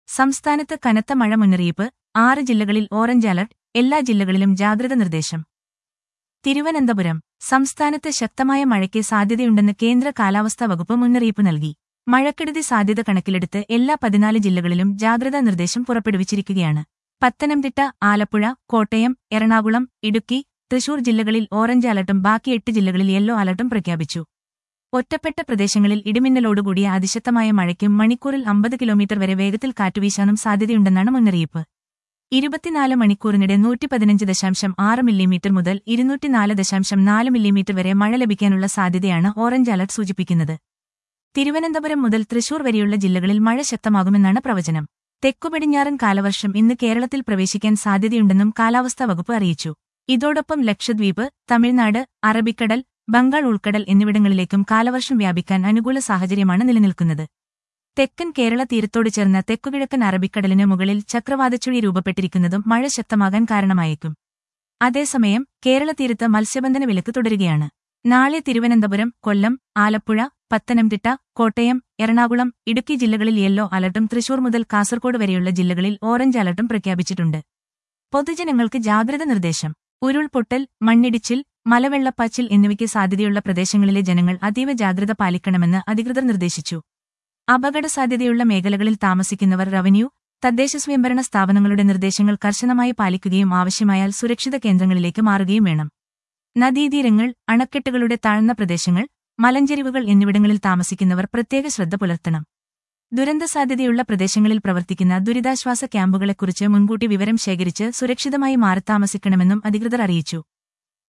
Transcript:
സംസ്ഥാനത്ത് കനത്ത മഴ മുന്നറിയിപ്പ് ആറ് ജില്ലകളിൽ ഓറഞ്ച് അലർട്ട് എല്ലാ ജില്ലകളിലും ജാഗ്രത നിർദ്ദേശം തിരുവനന്തപുരം സംസ്ഥാനത്ത് ശക്തമായ മഴയ്ക്ക് സാധ്യതയുണ്ടെന്ന് കേന്ദ്ര കാലാവസ്ഥാ വകുപ്പ് മുന്നറിയിപ്പ് നൽകി മഴക്കെടുതി സാധ്യത കണക്കിലെടുത്ത് എല്ലാ പതിനാല് ജില്ലകളിലും ജാഗ്രതാ നിർദ്ദേശം പുറപ്പെടുവിച്ചിരിക്കുകയാണ് പത്തനംതിട്ട ആലപ്പുഴ കോട്ടയം എറണാകുളം ഇടുക്കി തൃശൂർ ജില്ലകളിൽ ഓറഞ്ച് അലർട്ടും ബാക്കി എട്ട് ജില്ലകളിൽ യെല്ലോ അലർട്ടും പ്രഖ്യാപിച്ചു ഒറ്റപ്പെട്ട പ്രദേശങ്ങളിൽ ഇടിമിന്നലോടുകൂടിയ അതിശക്തമായ മഴയ്ക്കും മണിക്കൂറിൽ അമ്പത് കിലോമീറ്റർ വരെ വേഗത്തിൽ കാറ്റുവീശാനും സാധ്യതയുണ്ടെന്നാണ് മുന്നറിയിപ്പ് ഇരുപത്തിനാല് മണിക്കൂറിനിടെ നൂറ്റി പതിനഞ്ച് ദശാംശം ആറ് മില്ലിമീറ്റർ മുതൽ ഇരുന്നൂറ്റിനാല് ദശാംശം നാല് മില്ലിമീറ്റർ വരെ മഴ ലഭിക്കാനുള്ള സാധ്യതയാണ് ഓറഞ്ച് അലർട്ട് സൂചിപ്പിക്കുന്നത് തിരുവനന്തപുരം മുതൽ തൃശൂർ വരെയുള്ള ജില്ലകളിൽ മഴ ശക്തമാകുമെന്നാണ് പ്രവചനം തെക്കുപടിഞ്ഞാറൻ കാലവർഷം ഇന്ന് കേരളത്തിൽ പ്രവേശിക്കാൻ സാധ്യതയുണ്ടെന്നും കാലാവസ്ഥാ വകുപ്പ് അറിയിച്ചു ഇതോടൊപ്പം ലക്ഷദ്വീപ് തമിഴ്നാട് അറബിക്കടൽ ബംഗാൾ ഉൾക്കടൽ എന്നിവിടങ്ങളിലേക്കും കാലവർഷം വ്യാപിക്കാൻ അനുകൂല സാഹചര്യമാണ് നിലനിൽക്കുന്നത് തെക്കൻ കേരള തീരത്തോട് ചേർന്ന തെക്കുകിഴക്കൻ അറബിക്കടലിന് മുകളിൽ ചക്രവാതച്ചുഴി രൂപപ്പെട്ടിരിക്കുന്നതും മഴ ശക്തമാകാൻ കാരണമായേക്കും അതേസമയം കേരള തീരത്ത് മത്സ്യബന്ധന വിലക്ക് തുടരുകയാണ് നാളെ തിരുവനന്തപുരം കൊല്ലം ആലപ്പുഴ പത്തനംതിട്ട കോട്ടയം എറണാകുളം ഇടുക്കി ജില്ലകളിൽ യെല്ലോ അലർട്ടും തൃശൂർ മുതൽ കാസർകോട് വരെയുള്ള ജില്ലകളിൽ ഓറഞ്ച് അലർട്ടും പ്രഖ്യാപിച്ചിട്ടുണ്ട് പൊതുജനങ്ങൾക്ക് ജാഗ്രത നിർദ്ദേശം ഉരുൾപൊട്ടൽ മണ്ണിടിച്ചിൽ മലവെള്ളപ്പാച്ചിൽ എന്നിവയ്ക്ക് സാധ്യതയുള്ള പ്രദേശങ്ങളിലെ ജനങ്ങൾ അതീവ ജാഗ്രത പാലിക്കണമെന്ന് അധികൃതർ നിർദ്ദേശിച്ചു അപകട സാധ്യതയുള്ള മേഖലകളിൽ താമസിക്കുന്നവർ റവന്യൂ തദ്ദേശ സ്വയംഭരണ സ്ഥാപനങ്ങളുടെ നിർദ്ദേശങ്ങൾ കർശനമായി പാലിക്കുകയും ആവശ്യമായാൽ സുരക്ഷിത കേന്ദ്രങ്ങളിലേക്ക് മാറുകയും വേണം നദീതീരങ്ങൾ അണക്കെട്ടുകളുടെ താഴ്ന്ന പ്രദേശങ്ങൾ മലഞ്ചെരിവുകൾ എന്നിവിടങ്ങളിൽ താമസിക്കുന്നവർ പ്രത്യേക ശ്രദ്ധ പുലർത്തണം ദുരന്ത സാധ്യതയുള്ള പ്രദേശങ്ങളിൽ പ്രവർത്തിക്കുന്ന ദുരിതാശ്വാസ ക്യാമ്പുകളെക്കുറിച്ച് മുൻകൂട്ടി വിവരം ശേഖരിച്ച് സുരക്ഷിതമായി മാറിത്താമസിക്കണമെന്നും അധികൃതർ അറിയിച്ചു